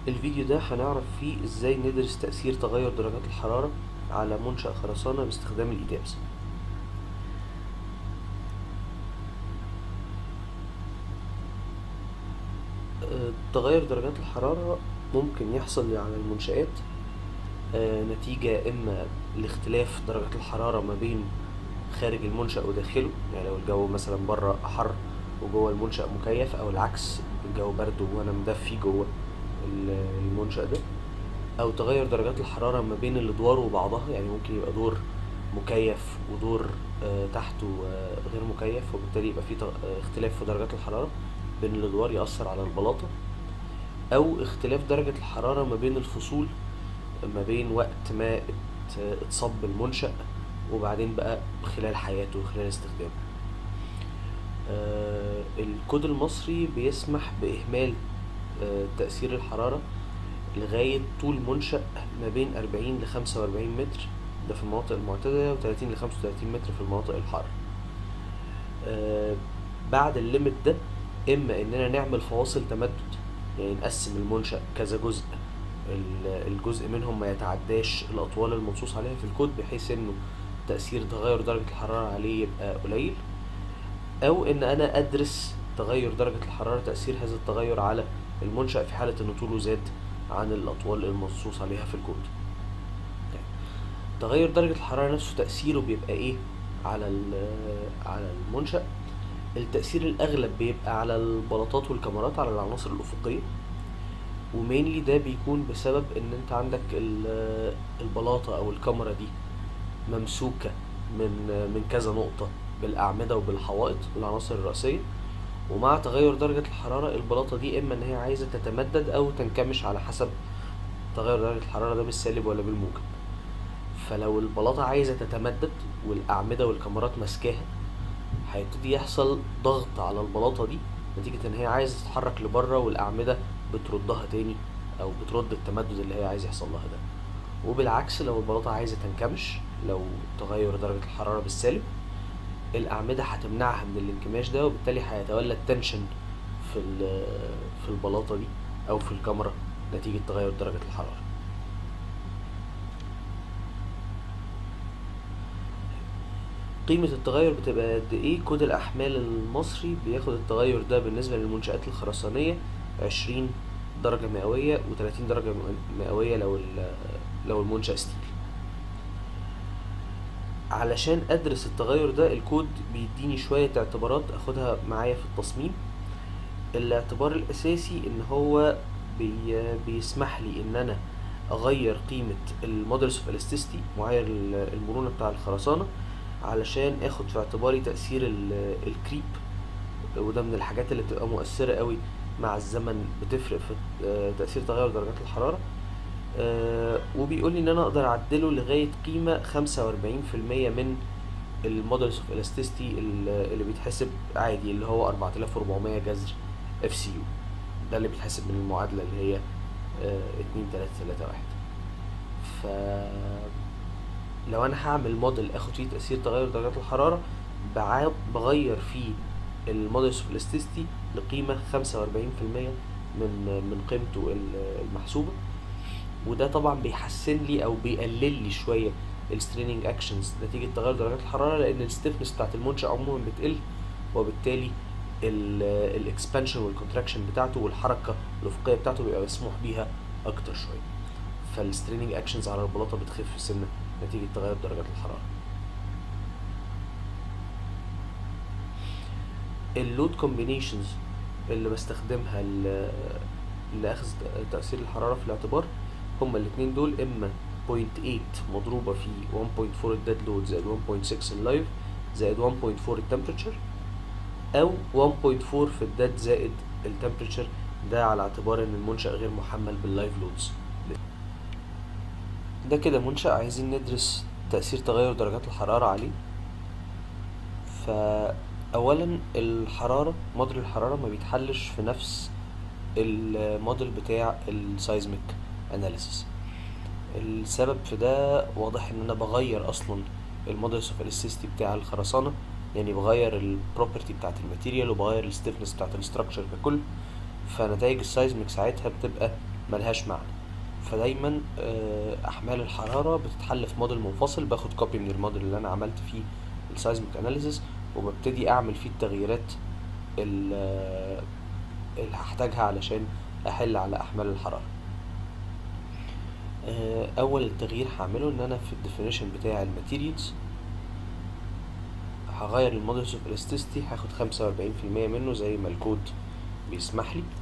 الفيديو ده هنعرف فيه ازاي ندرس تأثير تغير درجات الحرارة على منشأ خرسانة باستخدام الإيتابس آه، تغير درجات الحرارة ممكن يحصل على المنشآت آه، نتيجة إما لاختلاف درجة الحرارة ما بين خارج المنشأ وداخله يعني لو الجو مثلا بره حر وجوه المنشأ مكيف أو العكس الجو برد وأنا مدفي جوه ال- المنشأ ده أو تغير درجات الحرارة ما بين الأدوار وبعضها يعني ممكن يبقى دور مكيف ودور آه، تحته آه، غير مكيف وبالتالي يبقى في تغ- آه، اختلاف في درجات الحرارة بين الأدوار يأثر على البلاطة أو اختلاف درجة الحرارة ما بين الفصول ما بين وقت ما ات- اتصب المنشأ وبعدين بقى خلال حياته خلال استخدامه آه، الكود المصري بيسمح بإهمال آه، تأثير الحرارة لغاية طول منشأ ما بين 40 ل 45 متر ده في المناطق المعتدلة و 30 ل 35 متر في المناطق الحارة آه، بعد الليمت ده إما إننا نعمل فواصل تمدد يعني نقسم المنشأ كذا جزء ال- الجزء منهم ما يتعداش الأطوال المنصوص عليها في الكود بحيث إنه تأثير تغير درجة الحرارة عليه يبقى قليل أو إن أنا أدرس تغير درجة الحرارة تأثير هذا التغير على المنشأ في حالة إن طوله زاد عن الأطوال المنصوص عليها في الكود طيب. تغير درجة الحرارة نفسه تأثيره بيبقى إيه على ال- على المنشأ التأثير الأغلب بيبقى على البلاطات والكاميرات على العناصر الأفقية ومينلي ده بيكون بسبب إن أنت عندك ال- البلاطة أو الكاميرا دي ممسوكة من من كذا نقطة بالأعمدة وبالحوائط بالعناصر الرئيسية ومع تغير درجة الحرارة البلاطة دي إما إن هي عايزة تتمدد أو تنكمش على حسب تغير درجة الحرارة ده بالسالب ولا بالموجب فلو البلاطة عايزة تتمدد والأعمدة والكاميرات ماسكاها هيبتدي يحصل ضغط على البلاطة دي نتيجة إن هي عايزة تتحرك لبره والأعمدة بتردها تاني أو بترد التمدد اللي هي عايز يحصل لها ده وبالعكس لو البلاطة عايزة تنكمش لو تغير درجة الحرارة بالسالب الأعمدة هتمنعها من الانكماش ده وبالتالي هيتولد تنشن في ال- في البلاطة دي أو في الكاميرا نتيجة تغير درجة الحرارة قيمة التغير بتبقى قد ايه كود الأحمال المصري بياخد التغير ده بالنسبة للمنشآت الخرسانية عشرين درجة مئوية وتلاتين درجة مئوية لو ال- لو المنشأ ستيل علشان أدرس التغير ده الكود بيديني شوية اعتبارات أخدها معايا في التصميم الاعتبار الأساسي إن هو بي بيسمح لي إن أنا أغير قيمة المودلز اوف elasticity معايير ال- المرونة بتاع الخرسانة علشان اخد في اعتباري تأثير ال- الكريب وده من الحاجات اللي بتبقى مؤثرة قوي مع الزمن بتفرق في آه، تأثير تغير درجات الحرارة آه، وبيقول لي ان انا اقدر اعدله لغاية قيمة خمسة واربعين في المية من المودلز اوف elasticity ال- اللي بيتحسب عادي اللي هو 4400 جذر اف سي يو ده اللي بيتحسب من المعادلة اللي هي آه، اتنين تلاتة تلاتة واحد ف لو انا هعمل موديل اخد فيه تأثير تغير درجات الحرارة بع- بغير فيه المودلز اوف elasticity لقيمة خمسة واربعين في المية من من قيمته ال- المحسوبة وده طبعا بيحسن لي او بيقلل لي شويه الستريننج اكشنز نتيجه تغير درجات الحراره لان الستيفنس بتاعت المنشا عموما بتقل وبالتالي الاكسبانشن والكونتراكشن بتاعته والحركه الافقيه بتاعته بيبقى مسموح بيها اكتر شويه فالستريننج اكشنز على البلاطه بتخف سنه نتيجه تغير درجات الحراره اللود كومبينيشنز اللي بستخدمها ل- لأخذ تأثير الحرارة في الاعتبار هما الاتنين دول إما 0.8 مضروبة في 1.4 الديد لود زائد 1.6 اللايف زائد 1.4 التمبريتشر أو 1.4 في الديد زائد التمبريتشر ده على اعتبار إن المنشأ غير محمل باللايف لودز ده كده منشأ عايزين ندرس تأثير تغير درجات الحرارة عليه فأولا الحرارة موديل الحرارة ما بيتحلش في نفس الموديل بتاع السايزميك اناليسيس السبب في ده واضح ان انا بغير اصلا المودلز اوف elasticity بتاع الخرسانة يعني بغير البروبرتي بتاعت الماتيريال وبغير الستيفنس بتاعت الستراكشر ككل فنتائج السايزميك ساعتها بتبقى ملهاش معنى فدايما آه، احمال الحراره بتتحل في موديل منفصل باخد كوبي من الموديل اللي انا عملت فيه السايزميك اناليسيس وببتدي اعمل فيه التغييرات ال- اللي هحتاجها علشان احل على احمال الحراره آه، اول تغيير هعمله ان انا في الديفينيشن بتاع الماتيريالز هغير المودلز اوف elasticity هاخد خمسة وأربعين في المية منه زي ما الكود بيسمح لي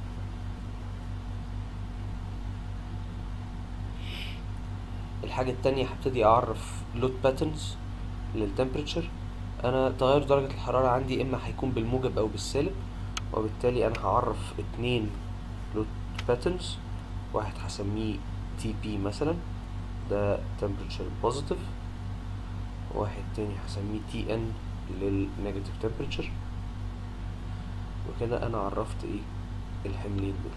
الحاجة التانية هبتدي أعرف لود باترنز للتمبريتشر أنا تغير درجة الحرارة عندي إما هيكون بالموجب أو بالسالب وبالتالي أنا هعرف اتنين لود باترنز واحد هسميه تي بي مثلا ده temperature positive واحد تاني هسميه تي ان للنيجاتيف temperature وكده انا عرفت ايه الحملين دول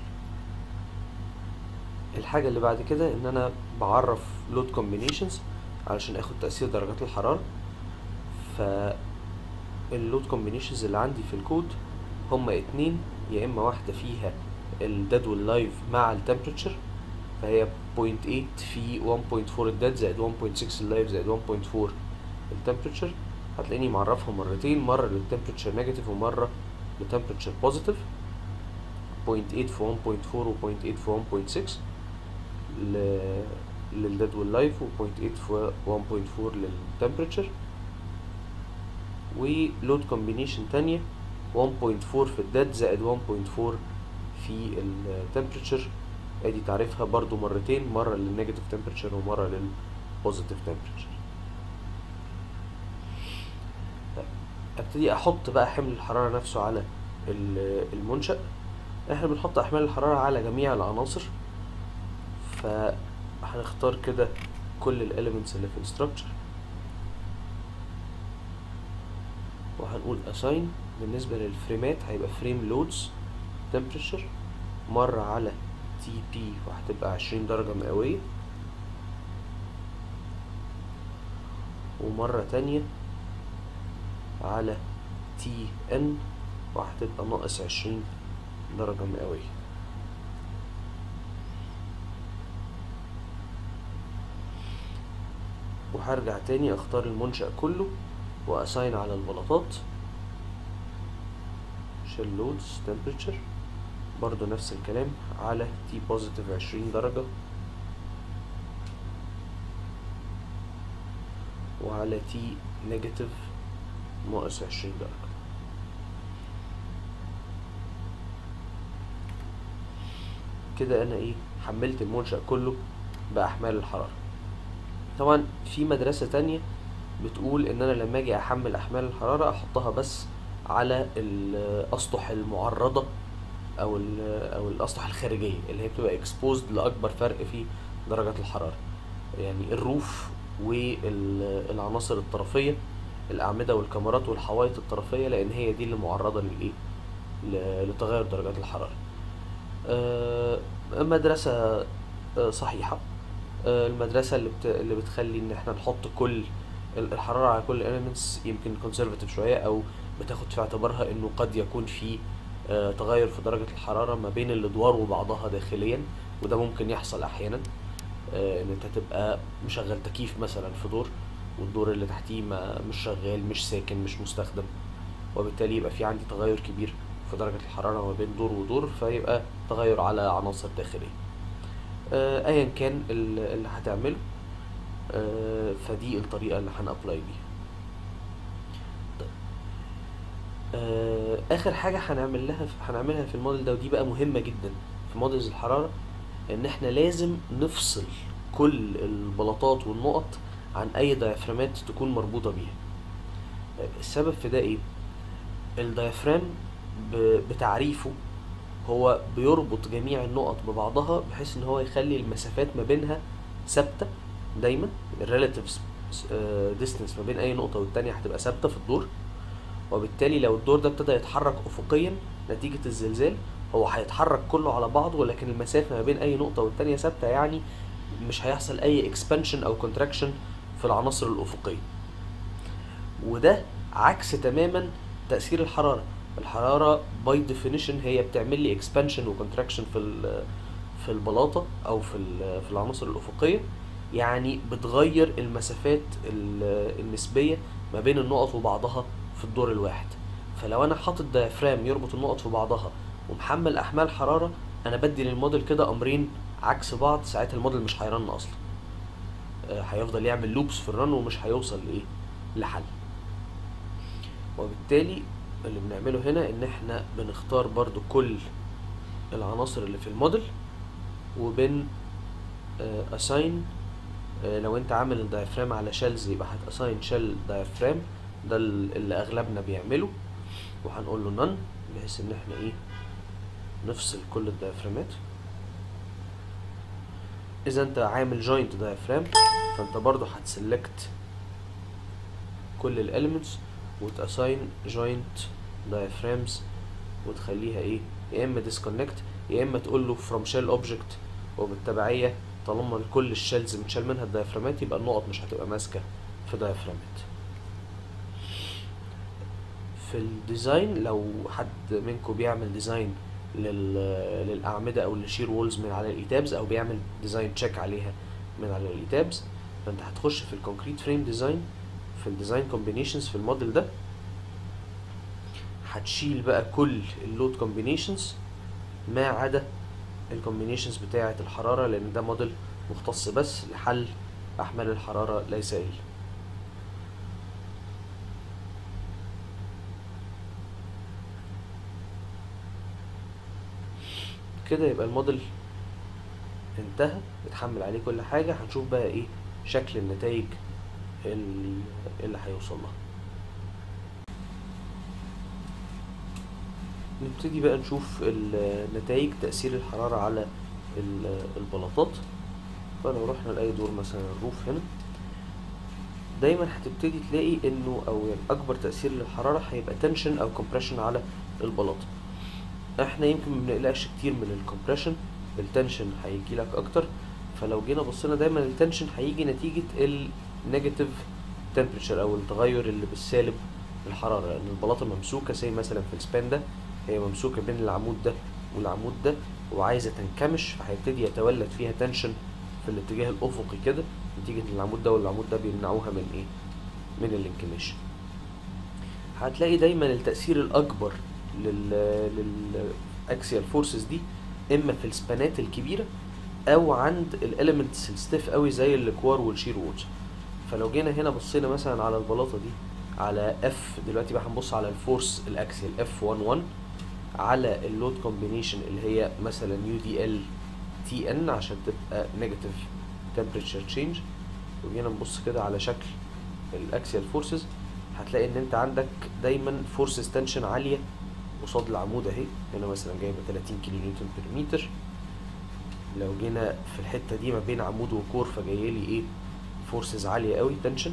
الحاجة اللي بعد كده ان انا بعرف load combinations علشان اخد تأثير درجات الحرارة ف اللود combinations اللي عندي في الكود هما اتنين يا اما واحدة فيها الديد واللايف مع التمبريتشر فهي 0.8 في 1.4 الديد زائد 1.6 اللايف زائد 1.4 التمبريتشر هتلاقيني معرفها مرتين مرة للتمبريتشر نيجاتيف ومرة لتمبريتشر بوزيتيف 0.8 في 1.4 و 0.8 في 1.6 ل للديد واللايف و 0.8 في 1.4 للتمبريتشر ولود كومبينيشن تانية 1.4 في الديد زائد 1.4 في التمبريتشر ادي تعريفها برضو مرتين مرة للنيجاتيف تمبريتشر ومرة للبوزيتيف تمبريتشر ابتدي احط بقى حمل الحرارة نفسه على ال- المنشأ احنا بنحط احمال الحرارة على جميع العناصر فهنختار كده كل الاليمنتس اللي في الستراكشر وهنقول assign بالنسبة للفريمات هيبقى فريم لودز temperature مرة على تي بي وهتبقى عشرين درجة مئوية ومرة تانية على تي ان وهتبقى ناقص عشرين درجة مئوية وهرجع تاني اختار المنشأ كله واساين على البلاطات شيل لودز temperature برضو نفس الكلام على تي بوزيتيف عشرين درجة وعلى تي نيجاتيف ناقص عشرين درجة كده انا ايه حملت المنشأ كله بأحمال الحرارة طبعا في مدرسة تانية بتقول ان انا لما اجي احمل احمال الحرارة احطها بس على الاسطح المعرضة او ال- او الاسطح الخارجية اللي هي بتبقى exposed لاكبر فرق في درجة الحرارة يعني الروف والعناصر الطرفية الأعمدة والكاميرات والحوائط الطرفية لأن هي دي اللي معرضة للإيه؟ ل- لتغير درجات الحرارة. آه، مدرسة آه، صحيحة آه، المدرسة اللي بت... اللي بتخلي إن إحنا نحط كل ال- الحرارة على كل elements يمكن conservative شوية أو بتاخد في اعتبارها إنه قد يكون في آه، تغير في درجة الحرارة ما بين الأدوار وبعضها داخليا وده ممكن يحصل أحيانا آه، إن أنت تبقى مشغل تكييف مثلا في دور والدور اللي تحتيه ما مش شغال مش ساكن مش مستخدم وبالتالي يبقى في عندي تغير كبير في درجة الحرارة ما بين دور ودور فيبقى تغير على عناصر داخلية آه، ايا كان ال- اللي هتعمله آه، فدي الطريقة اللي هنابلاي بيها طيب. آه، اخر حاجة هنعمل لها هنعملها في الموديل ده ودي بقى مهمة جدا في موديلز الحرارة ان احنا لازم نفصل كل البلاطات والنقط عن اي ديافرامات تكون مربوطة بيها طيب، السبب في ده ايه الديافرام ب- بتعريفه هو بيربط جميع النقط ببعضها بحيث ان هو يخلي المسافات ما بينها ثابته دايما الريلاتيف ديستنس ما بين اي نقطه والتانيه هتبقى ثابته في الدور وبالتالي لو الدور ده ابتدى يتحرك افقيا نتيجه الزلزال هو هيتحرك كله على بعضه ولكن المسافه ما بين اي نقطه والتانيه ثابته يعني مش هيحصل اي اكسبانشن او كونتراكشن في العناصر الافقيه وده عكس تماما تأثير الحرارة الحرارة باي ديفينيشن هي بتعمل لي اكسبانشن وكونتراكشن في ال في البلاطه او في في العناصر الافقيه يعني بتغير المسافات النسبيه ما بين النقط وبعضها في الدور الواحد فلو انا حاطط دايفرام يربط النقط في بعضها ومحمل احمال حراره انا بدي للموديل كده امرين عكس بعض ساعتها الموديل مش هيرن اصلا هيفضل يعمل لوبس في الرن ومش هيوصل لايه لحل وبالتالي اللي بنعمله هنا ان احنا بنختار برضو كل العناصر اللي في الموديل وبن اساين لو انت عامل الدايفرام على شيلز يبقى هتاساين شيل دايفرام ده اللي اغلبنا بيعمله وهنقول له نون بحيث ان احنا ايه نفصل كل الدايفرامات اذا انت عامل جوينت دايفرام فانت برضو هتسلكت كل الاليمنتس وتاساين جوينت دايفرامز وتخليها ايه يا اما ديسكونكت يا اما تقول له فروم شيل اوبجكت وبالتبعيه طالما كل الشيلز متشال منها الدايفرامات يبقى النقط مش هتبقى ماسكه في دايفرامات في الديزاين لو حد منكم بيعمل ديزاين لل... للاعمده او للشير وولز من على الايتابز او بيعمل ديزاين تشيك عليها من على الايتابز فانت هتخش في الكونكريت فريم ديزاين في الديزاين كومبينيشنز في الموديل ده هتشيل بقى كل اللود كومبينيشنز ما عدا الكومبينيشنز بتاعه الحراره لان ده موديل مختص بس لحل احمال الحراره ليس ال كده يبقى الموديل انتهى اتحمل عليه كل حاجة هنشوف بقى ايه شكل النتائج اللي, اللي هيوصل لها نبتدي بقى نشوف النتائج تأثير الحرارة على البلاطات فلو رحنا لأي دور مثلا الروف هنا دايما هتبتدي تلاقي انه او يعني اكبر تأثير للحرارة هيبقى تنشن او كومبريشن على البلاطة احنا يمكن ما بنقلقش كتير من الكومبريشن التنشن هيجي لك اكتر فلو جينا بصينا دايما التنشن هيجي نتيجة النيجاتيف تمبريتشر او التغير اللي بالسالب الحرارة لان البلاطة ممسوكة زي مثلا في السبان ده هي ممسوكة بين العمود ده والعمود ده وعايزة تنكمش فهيبتدي يتولد فيها تنشن في الاتجاه الافقي كده نتيجة ان العمود ده والعمود ده بيمنعوها من ايه من الانكماش هتلاقي دايما التأثير الاكبر لل للاكسيال فورسز دي اما في السبانات الكبيره او عند الاليمنتس الستيف قوي زي الكوار والشير وولز فلو جينا هنا بصينا مثلا على البلاطه دي على اف دلوقتي بقى هنبص على الفورس الاكسيال اف 11 على اللود كومبينيشن اللي هي مثلا يو دي ال تي ان عشان تبقى نيجاتيف تمبريتشر تشينج وجينا نبص كده على شكل الاكسيال فورسز هتلاقي ان انت عندك دايما فورسز تنشن عاليه قصاد العمود اهي هنا مثلا جايبه 30 كيلو نيوتن بير متر لو جينا في الحته دي ما بين عمود وكور فجاي لي ايه فورسز عاليه قوي تنشن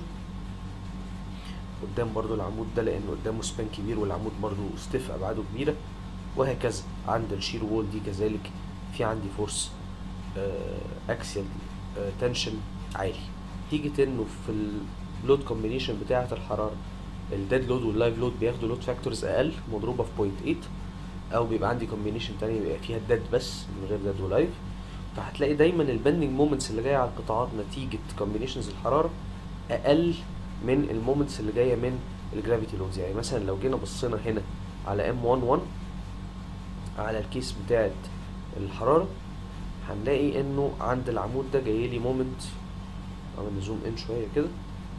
قدام برضو العمود ده لان قدامه سبان كبير والعمود برضو ستيف ابعاده كبيره وهكذا عند الشير وول دي كذلك في عندي فورس اكسيال تنشن عالي تيجي انه في اللود كومبينيشن بتاعه الحراره الديد لود واللايف لود بياخدوا لود فاكتورز اقل مضروبه في 0.8 او بيبقى عندي كومبينيشن تانية بيبقى فيها الديد بس من غير ديد ولايف فهتلاقي دايما البندنج مومنتس اللي جايه على القطاعات نتيجه كومبينيشنز الحراره اقل من المومنتس اللي جايه من الجرافيتي لودز يعني مثلا لو جينا بصينا هنا على ام 11 على الكيس بتاعت الحراره هنلاقي انه عند العمود ده جاي لي مومنت عمل زوم ان شويه كده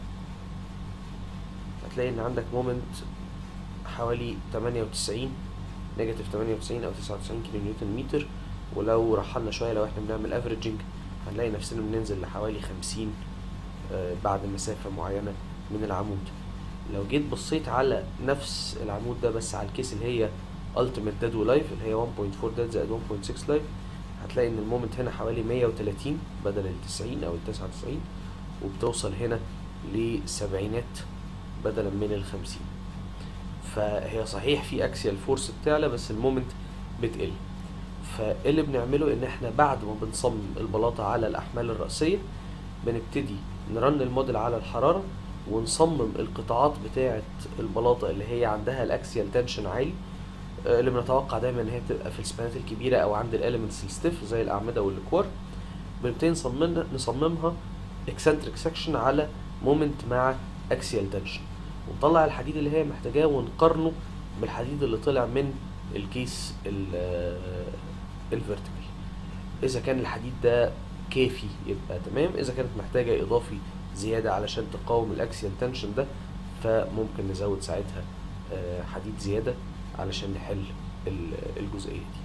هتلاقي ان عندك مومنت حوالي 98 نيجاتيف 98 او 99 كيلو نيوتن متر ولو رحلنا شويه لو احنا بنعمل افريجنج هنلاقي نفسنا بننزل لحوالي 50 آه بعد مسافه معينه من العمود لو جيت بصيت على نفس العمود ده بس على الكيس اللي هي ultimate dead ولايف اللي هي 1.4 dead زائد 1.6 لايف هتلاقي ان المومنت هنا حوالي 130 بدل ال 90 او ال 99 وبتوصل هنا لسبعينات بدلا من ال 50 فهي صحيح في اكسيال فورس بتعلى بس المومنت بتقل فاللي بنعمله ان احنا بعد ما بنصمم البلاطه على الاحمال الراسيه بنبتدي نرن الموديل على الحراره ونصمم القطاعات بتاعه البلاطه اللي هي عندها الاكسيال تنشن عالي آه، اللي بنتوقع دايما ان هي بتبقى في السبانات الكبيره او عند الاليمنتس الستيف زي الاعمده والكوار بنبتدي نصممها نصممها اكسنتريك سكشن على مومنت مع اكسيال تنشن ونطلع الحديد اللي هي محتاجاه ونقارنه بالحديد اللي طلع من الكيس الفيرتيكال اذا كان الحديد ده كافي يبقى تمام اذا كانت محتاجه اضافي زياده علشان تقاوم الاكسيال تنشن ده فممكن نزود ساعتها آه، حديد زياده علشان نحل ال- الجزئيه دي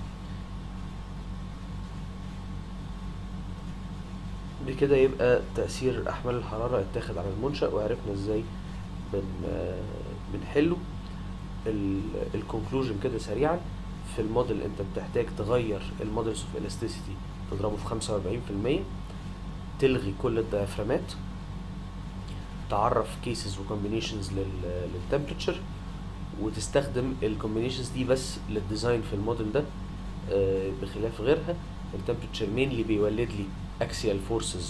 بكده يبقى تأثير أحمال الحرارة اتاخد على المنشأ وعرفنا ازاي بن آه، بنحله الكونكلوجن كده سريعا في الموديل انت بتحتاج تغير المودلز اوف elasticity تضربه في 45% تلغي كل الديافرامات تعرف كيسز وكومبينيشنز للتمبريتشر وتستخدم الكومبينيشنز دي بس للديزاين في الموديل ده آه، بخلاف غيرها التمبريتشر مينلي بيولد لي اكسيال فورسز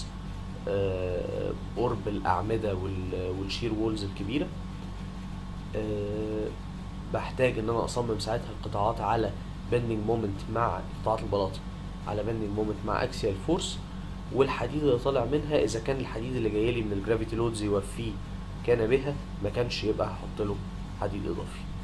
قرب الاعمده وال- والشير وولز الكبيره آه، بحتاج ان انا اصمم ساعتها القطاعات على بندنج مومنت مع قطاعات البلاطه على بندنج مومنت مع اكسيال فورس والحديد اللي طالع منها اذا كان الحديد اللي جاي لي من الجرافيتي لودز يوفيه كان بها ما كانش يبقى هحط له حديد اضافي